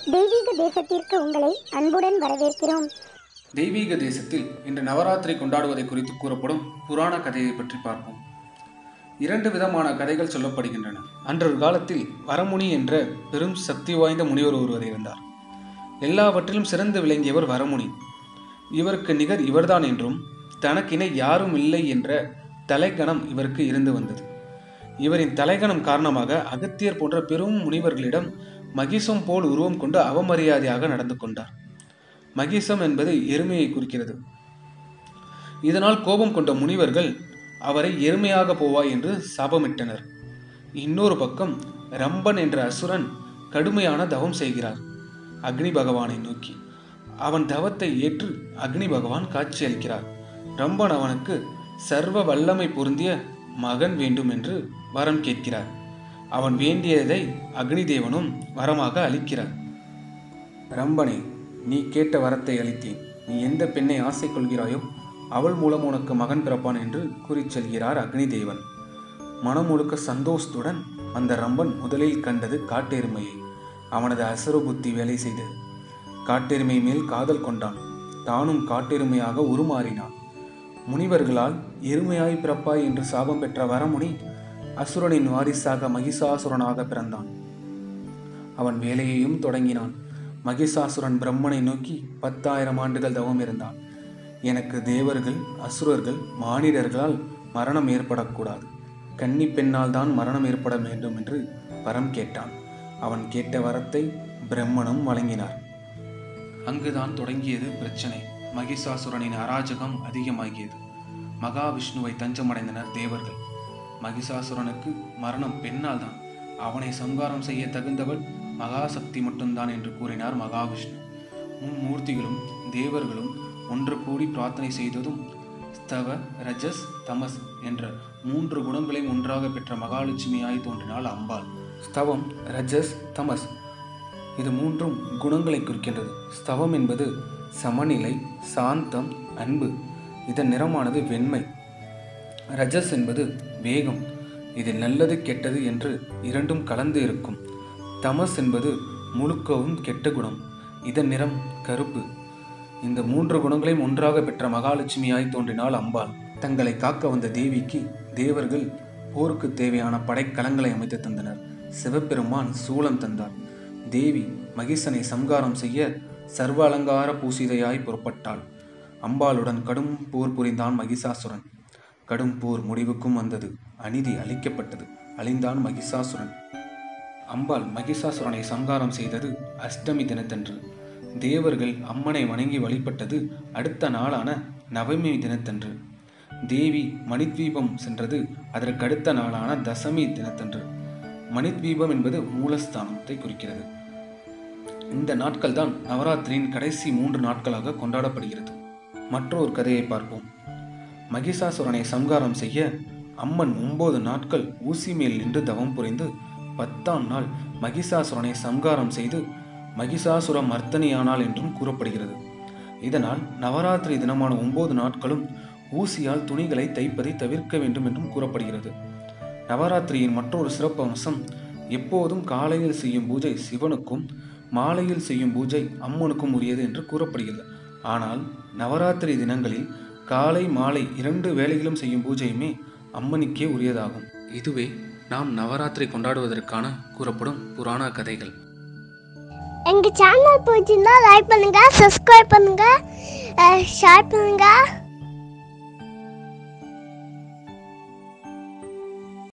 தெய்வீக தேசத்திற்கு உங்களை அன்புடன் வரவேற்கிறோம் தெய்வீக தேசத்தில் இன்று நவராத்திரி கொண்டாடுவதை குறித்து கூறப்படும் புராண கதையை பற்றி பார்ப்போம் இரண்டு விதமான கதைகள் சொல்லப்படுகின்றன அன்றொரு காலத்தில் வரமுனி என்ற பெரும் சக்தி வாய்ந்த முனிவர் ஒருவர் இருந்தார் எல்லாவற்றிலும் சிறந்து விளங்கியவர் வரமுனி இவருக்கு நிகர் இவர்தான் என்றும் தனக்கிணை யாரும் இல்லை என்ற தலைக்கணம் இவருக்கு இருந்து வந்தது இவரின் தலைகணம் காரணமாக அகத்தியர் போன்ற பெரும் முனிவர்களிடம் மகிஷம் போல் உருவம் கொண்டு அவமரியாதையாக நடந்து கொண்டார் மகிஷம் என்பது எருமையை குறிக்கிறது இதனால் கோபம் கொண்ட முனிவர்கள் அவரை எருமையாக போவாய் என்று சாபமிட்டனர் இன்னொரு பக்கம் ரம்பன் என்ற அசுரன் கடுமையான தவம் செய்கிறார் அக்னி பகவானை நோக்கி அவன் தவத்தை ஏற்று அக்னி பகவான் காட்சியளிக்கிறார் ரம்பன் அவனுக்கு சர்வ வல்லமை பொருந்திய மகன் வேண்டும் என்று வரம் கேட்கிறார் அவன் வேண்டியதை அக்னி தேவனும் வரமாக அளிக்கிறார் ரம்பனே நீ கேட்ட வரத்தை அளித்தேன் நீ எந்த பெண்ணை ஆசை கொள்கிறாயோ அவள் மூலம் உனக்கு மகன் பிறப்பான் என்று கூறிச் செல்கிறார் அக்னி தேவன் மனம் முழுக்க சந்தோஷத்துடன் அந்த ரம்பன் முதலில் கண்டது காட்டெருமையை அவனது அசுர புத்தி வேலை செய்தது காட்டெருமை மேல் காதல் கொண்டான் தானும் காட்டெருமையாக உருமாறினான் முனிவர்களால் எருமையாய் பிறப்பாய் என்று சாபம் பெற்ற வரமுனி அசுரனின் வாரிசாக மகிஷாசுரனாக பிறந்தான் அவன் வேலையையும் தொடங்கினான் மகிஷாசுரன் பிரம்மனை நோக்கி பத்தாயிரம் ஆண்டுகள் தவம் இருந்தான் எனக்கு தேவர்கள் அசுரர்கள் மானிடர்களால் மரணம் ஏற்படக்கூடாது கன்னி பெண்ணால் தான் மரணம் ஏற்பட வேண்டும் என்று வரம் கேட்டான் அவன் கேட்ட வரத்தை பிரம்மனும் வழங்கினார் அங்குதான் தொடங்கியது பிரச்சனை மகிஷாசுரனின் அராஜகம் அதிகமாகியது மகாவிஷ்ணுவை தஞ்சமடைந்தனர் தேவர்கள் மகிஷாசுரனுக்கு மரணம் பெண்ணால் தான் அவனை சங்காரம் செய்ய தகுந்தவள் மகாசக்தி மட்டும்தான் என்று கூறினார் மகாவிஷ்ணு மும்மூர்த்திகளும் தேவர்களும் ஒன்று கூடி பிரார்த்தனை செய்ததும் ஸ்தவ ரஜஸ் தமஸ் என்ற மூன்று குணங்களையும் ஒன்றாக பெற்ற மகாலட்சுமியாய் தோன்றினாள் அம்பாள் ஸ்தவம் ரஜஸ் தமஸ் இது மூன்றும் குணங்களை குறிக்கின்றது ஸ்தவம் என்பது சமநிலை சாந்தம் அன்பு இதன் நிறமானது வெண்மை ரஜஸ் என்பது வேகம் இதில் நல்லது கெட்டது என்று இரண்டும் கலந்து இருக்கும் தமஸ் என்பது முழுக்கவும் கெட்ட குணம் இதன் நிறம் கருப்பு இந்த மூன்று குணங்களையும் ஒன்றாக பெற்ற மகாலட்சுமியாய் தோன்றினாள் அம்பாள் தங்களை காக்க வந்த தேவிக்கு தேவர்கள் போருக்கு தேவையான படைக்கலங்களை அமைத்து தந்தனர் சிவபெருமான் சூலம் தந்தார் தேவி மகிஷனை சம்காரம் செய்ய சர்வ அலங்கார பூசிதையாய் புறப்பட்டாள் அம்பாளுடன் கடும் போர் புரிந்தான் மகிஷாசுரன் கடும் போர் முடிவுக்கும் வந்தது அநீதி அழிக்கப்பட்டது அழிந்தான் மகிஷாசுரன் அம்பாள் மகிஷாசுரனை சங்காரம் செய்தது அஷ்டமி தினத்தன்று தேவர்கள் அம்மனை வணங்கி வழிபட்டது அடுத்த நாளான நவமி தினத்தன்று தேவி மணித்வீபம் சென்றது அதற்கடுத்த நாளான தசமி தினத்தன்று மணித்வீபம் என்பது மூலஸ்தானத்தை குறிக்கிறது இந்த நாட்கள் தான் நவராத்திரியின் கடைசி மூன்று நாட்களாக கொண்டாடப்படுகிறது மற்றொரு கதையை பார்ப்போம் மகிஷாசுரனை சம்காரம் செய்ய அம்மன் ஒன்பது நாட்கள் ஊசி மேல் நின்று தவம் புரிந்து பத்தாம் நாள் மகிஷாசுரனை சம்காரம் செய்து மகிஷாசுர மர்த்தனியானாள் என்றும் கூறப்படுகிறது இதனால் நவராத்திரி தினமான ஒன்பது நாட்களும் ஊசியால் துணிகளை தைப்பதை தவிர்க்க வேண்டும் என்றும் கூறப்படுகிறது நவராத்திரியின் மற்றொரு சிறப்பு அம்சம் எப்போதும் காலையில் செய்யும் பூஜை சிவனுக்கும் மாலையில் செய்யும் பூஜை அம்மனுக்கும் உரியது என்று கூறப்படுகிறது ஆனால் நவராத்திரி தினங்களில் காலை மாலை இரண்டு வேளைகளும் செய்யும் பூஜையுமே அம்மனுக்கே உரியதாகும் இதுவே நாம் நவராத்திரி கொண்டாடுவதற்கான கூறப்படும் புராண கதைகள் எங்கள் சேனல் பிடிச்சிருந்தா லைக் பண்ணுங்கள் சப்ஸ்கிரைப் பண்ணுங்கள் ஷேர் பண்ணுங்கள்